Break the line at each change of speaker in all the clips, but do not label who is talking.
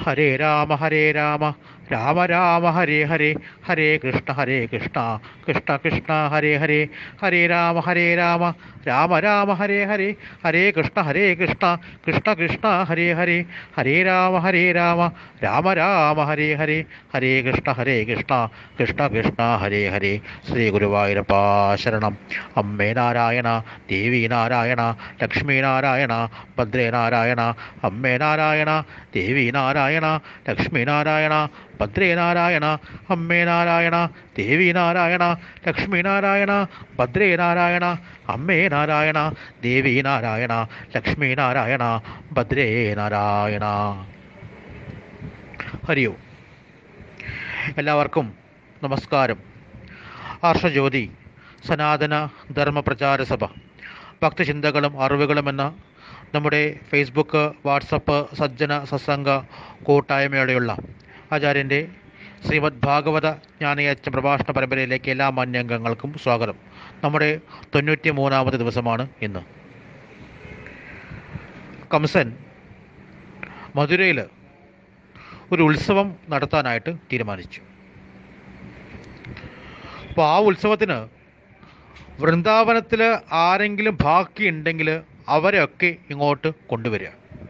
ഹരേ രാമ ഹരേ രാമ രാമ രാമ ഹരേ ഹരേ ഹരേ കൃഷ്ണ ഹരേ കൃഷ്ണ കൃഷ്ണ കൃഷ്ണ ഹരേ ഹരേ ഹരേ രാമ ഹരേ രാമ രാമ രാമ ഹരേ ഹരേ ഹരേ കൃഷ്ണ ഹരേ കൃഷ്ണ കൃഷ്ണ കൃഷ്ണ ഹരേ ഹരേ ഹരേ രാമ ഹരേ രാമ രാമ രാമ ഹരേ ഹരേ ഹരേ കൃഷ്ണ ഹരേ കൃഷ്ണ കൃഷ്ണ കൃഷ്ണ ഹരേ ഹരേ ശ്രീ ഗുരുവായൂരപ്പ ശരണം അമ്മേ നാരായണ ദേവി നാരായണ ലക്ഷ്മി നാരായണ ഭദ്രേ നാരായണ അമ്മേ നാരായണ ദേവി നാരായണ ലക്ഷ്മി നാരായണ ഭദ്രേ നാരായണ അമ്മേ നാരായണ ദേവി നാരായണ ലക്ഷ്മി നാരായണ ഭദ്രേ നാരായണ അമ്മേ നാരായണ ദേവി നാരായണ ലക്ഷ്മി നാരായണ ഭദ്രേ നാരായണ ഹരിയോ എല്ലാവർക്കും നമസ്കാരം ആർഷജ്യോതി സനാതന ധർമ്മ പ്രചാര സഭ ഭക്തചിന്തകളും അറിവുകളും എന്ന നമ്മുടെ ഫേസ്ബുക്ക് വാട്സപ്പ് സജ്ജന സത്സംഗ കൂട്ടായ്മയോടെയുള്ള ആചാര്യൻ്റെ ശ്രീമദ് ഭാഗവത ജ്ഞാനയച്ച പ്രഭാഷണ പരമ്പരയിലേക്ക് എല്ലാ മാന്യംഗങ്ങൾക്കും സ്വാഗതം നമ്മുടെ തൊണ്ണൂറ്റി മൂന്നാമത്തെ ദിവസമാണ് ഇന്ന് കംസൻ മധുരയിൽ ഒരു ഉത്സവം നടത്താനായിട്ട് തീരുമാനിച്ചു അപ്പോൾ ആ ഉത്സവത്തിന് വൃന്ദാവനത്തിൽ ആരെങ്കിലും ബാക്കിയുണ്ടെങ്കിൽ അവരെയൊക്കെ ഇങ്ങോട്ട് കൊണ്ടുവരിക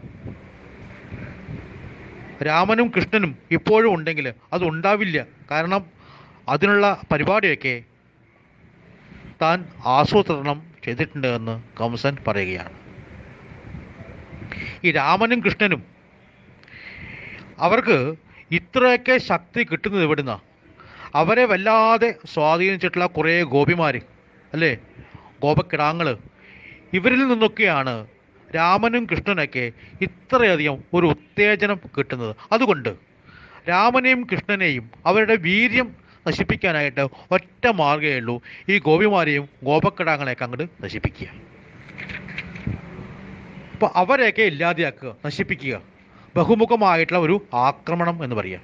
രാമനും കൃഷ്ണനും ഇപ്പോഴും ഉണ്ടെങ്കിൽ അത് ഉണ്ടാവില്ല കാരണം അതിനുള്ള പരിപാടിയൊക്കെ താൻ ആസൂത്രണം ചെയ്തിട്ടുണ്ട് എന്ന് കംസൻ പറയുകയാണ് ഈ രാമനും കൃഷ്ണനും അവർക്ക് ഇത്രയൊക്കെ ശക്തി കിട്ടുന്നത് എവിടുന്ന അവരെ വല്ലാതെ സ്വാധീനിച്ചിട്ടുള്ള കുറേ ഗോപിമാർ അല്ലേ ഗോപക്കിടാങ്ങൾ ഇവരിൽ നിന്നൊക്കെയാണ് രാമനും കൃഷ്ണനൊക്കെ ഇത്രയധികം ഒരു ഉത്തേജനം കിട്ടുന്നത് അതുകൊണ്ട് രാമനെയും കൃഷ്ണനെയും അവരുടെ വീര്യം നശിപ്പിക്കാനായിട്ട് ഒറ്റ മാർഗ്ഗമേ ഉള്ളൂ ഈ ഗോപിമാരെയും ഗോപക്കിടാങ്ങളെയൊക്കെ അങ്ങോട്ട് നശിപ്പിക്കുക അപ്പോൾ അവരെയൊക്കെ ഇല്ലാതെയാക്കുക നശിപ്പിക്കുക ബഹുമുഖമായിട്ടുള്ള ഒരു ആക്രമണം എന്ന് പറയാം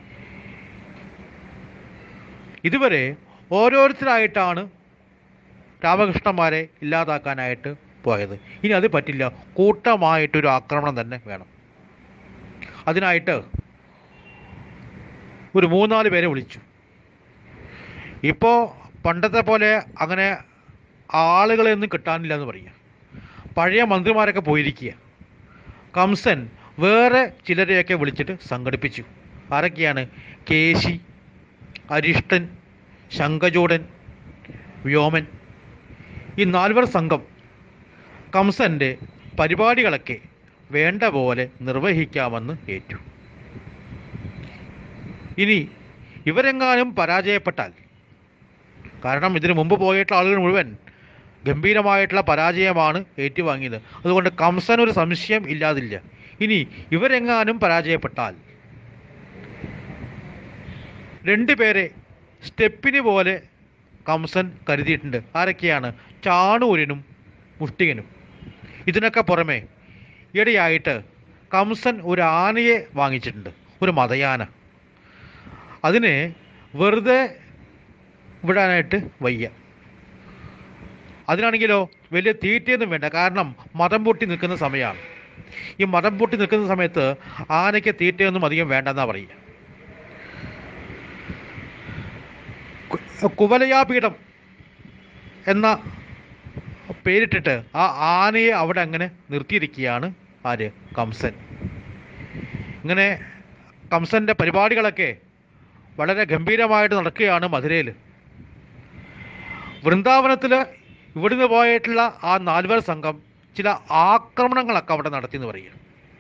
ഇതുവരെ ഓരോരുത്തരായിട്ടാണ് രാമകൃഷ്ണന്മാരെ ഇല്ലാതാക്കാനായിട്ട് പോയത് ഇനി അത് പറ്റില്ല കൂട്ടമായിട്ടൊരു ആക്രമണം തന്നെ വേണം അതിനായിട്ട് ഒരു മൂന്നാല് പേരെ വിളിച്ചു ഇപ്പോൾ പണ്ടത്തെ പോലെ അങ്ങനെ ആളുകളെയൊന്നും കിട്ടാനില്ല എന്ന് പറയാം പഴയ മന്ത്രിമാരൊക്കെ പോയിരിക്കുക കംസൻ വേറെ ചിലരെയൊക്കെ വിളിച്ചിട്ട് സംഘടിപ്പിച്ചു ആരൊക്കെയാണ് കേശി അരിഷ്ടൻ ശങ്കചൂടൻ വ്യോമൻ ഈ നാൽവർ സംഘം കംസൻ്റെ പരിപാടികളൊക്കെ വേണ്ട പോലെ നിർവഹിക്കാമെന്ന് ഏറ്റു ഇനി ഇവരെങ്ങാനും പരാജയപ്പെട്ടാൽ കാരണം ഇതിനു മുമ്പ് പോയിട്ടുള്ള ആളുകൾ മുഴുവൻ ഗംഭീരമായിട്ടുള്ള പരാജയമാണ് ഏറ്റുവാങ്ങിയത് അതുകൊണ്ട് കംസൻ ഒരു സംശയം ഇല്ലാതില്ല ഇനി ഇവരെങ്ങാനും പരാജയപ്പെട്ടാൽ രണ്ടുപേരെ സ്റ്റെപ്പിന് പോലെ കംസൻ കരുതിയിട്ടുണ്ട് ആരൊക്കെയാണ് ചാണൂരനും മുഷ്ടികനും ഇതിനൊക്കെ പുറമെ ഈയിടെയായിട്ട് കംസൻ ഒരു ആനയെ വാങ്ങിച്ചിട്ടുണ്ട് ഒരു മതയാന അതിനെ വെറുതെ വിടാനായിട്ട് വയ്യ അതിനാണെങ്കിലോ വലിയ തീറ്റയൊന്നും വേണ്ട കാരണം മതം പൊട്ടി നിൽക്കുന്ന സമയമാണ് ഈ മതം പൊട്ടി നിൽക്കുന്ന സമയത്ത് ആനയ്ക്ക് തീറ്റയൊന്നും അധികം വേണ്ടെന്നാ പറയുക കു- കുവലയാപീഠം എന്ന പേരിട്ടിട്ട് ആ ആനയെ അവിടെ അങ്ങനെ നിർത്തിയിരിക്കുകയാണ് ആര് കംസൻ ഇങ്ങനെ കംസൻ്റെ പരിപാടികളൊക്കെ വളരെ ഗംഭീരമായിട്ട് നടക്കുകയാണ് മധുരയിൽ വൃന്ദാവനത്തിൽ ഇവിടുന്ന് പോയിട്ടുള്ള ആ നാൽവർ സംഘം ചില ആക്രമണങ്ങളൊക്കെ അവിടെ നടത്തി എന്ന് പറയുക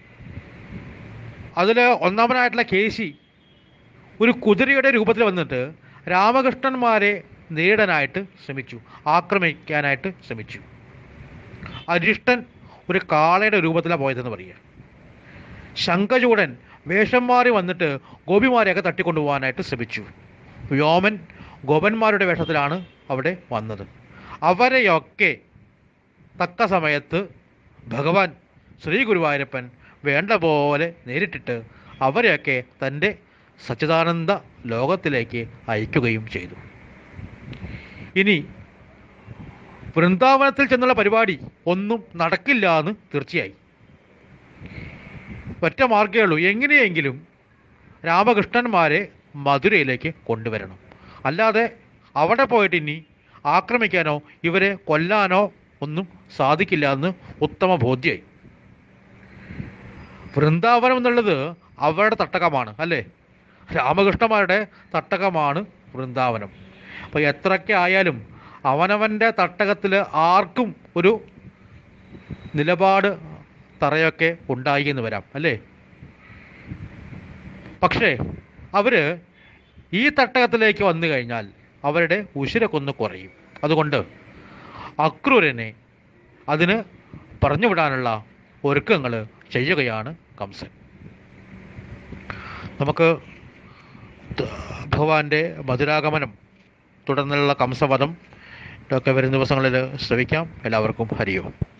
അതിൽ ഒന്നാമനായിട്ടുള്ള കേശി ഒരു കുതിരയുടെ രൂപത്തിൽ വന്നിട്ട് രാമകൃഷ്ണന്മാരെ നേരിടാനായിട്ട് ശ്രമിച്ചു ആക്രമിക്കാനായിട്ട് ശ്രമിച്ചു അരിഷ്ടൻ ഒരു കാളയുടെ രൂപത്തിലാണ് പോയതെന്ന് പറയുക ശങ്കചൂടൻ വേഷം മാറി വന്നിട്ട് ഗോപിമാരെയൊക്കെ തട്ടിക്കൊണ്ടുപോകാനായിട്ട് ശ്രമിച്ചു വ്യോമൻ ഗോപന്മാരുടെ വേഷത്തിലാണ് അവിടെ വന്നത് അവരെയൊക്കെ തക്ക സമയത്ത് ഭഗവാൻ ശ്രീ ഗുരുവായൂരപ്പൻ വേണ്ട പോലെ നേരിട്ടിട്ട് അവരെയൊക്കെ തൻ്റെ സച്ചിദാനന്ദ ലോകത്തിലേക്ക് അയക്കുകയും ചെയ്തു ഇനി വൃന്ദാവനത്തിൽ ചെന്നുള്ള പരിപാടി ഒന്നും നടക്കില്ല എന്ന് തീർച്ചയായി ഒറ്റ മാർഗ്ഗമേ ഉള്ളൂ എങ്ങനെയെങ്കിലും രാമകൃഷ്ണന്മാരെ മധുരയിലേക്ക് കൊണ്ടുവരണം അല്ലാതെ അവിടെ പോയിട്ട് ഇനി ആക്രമിക്കാനോ ഇവരെ കൊല്ലാനോ ഒന്നും സാധിക്കില്ല എന്ന് ഉത്തമ ബോധ്യമായി വൃന്ദാവനം എന്നുള്ളത് അവരുടെ തട്ടകമാണ് അല്ലേ രാമകൃഷ്ണന്മാരുടെ തട്ടകമാണ് വൃന്ദാവനം അപ്പോൾ എത്രയൊക്കെ ആയാലും അവനവൻ്റെ തട്ടകത്തിൽ ആർക്കും ഒരു നിലപാട് തറയൊക്കെ ഉണ്ടായി എന്ന് വരാം അല്ലേ പക്ഷേ അവർ ഈ തട്ടകത്തിലേക്ക് വന്നു കഴിഞ്ഞാൽ അവരുടെ ഉശിരക്കൊന്ന് കുറയും അതുകൊണ്ട് അക്രൂരനെ അതിന് പറഞ്ഞുവിടാനുള്ള ഒരുക്കങ്ങൾ ചെയ്യുകയാണ് കംസൻ നമുക്ക് ത- ഭഗവാന്റെ മധുരാഗമനം തുടർന്നുള്ള കംസവധം ഇതൊക്കെ വരും ദിവസങ്ങളിൽ ശ്രവിക്കാം എല്ലാവർക്കും ഹരിയോ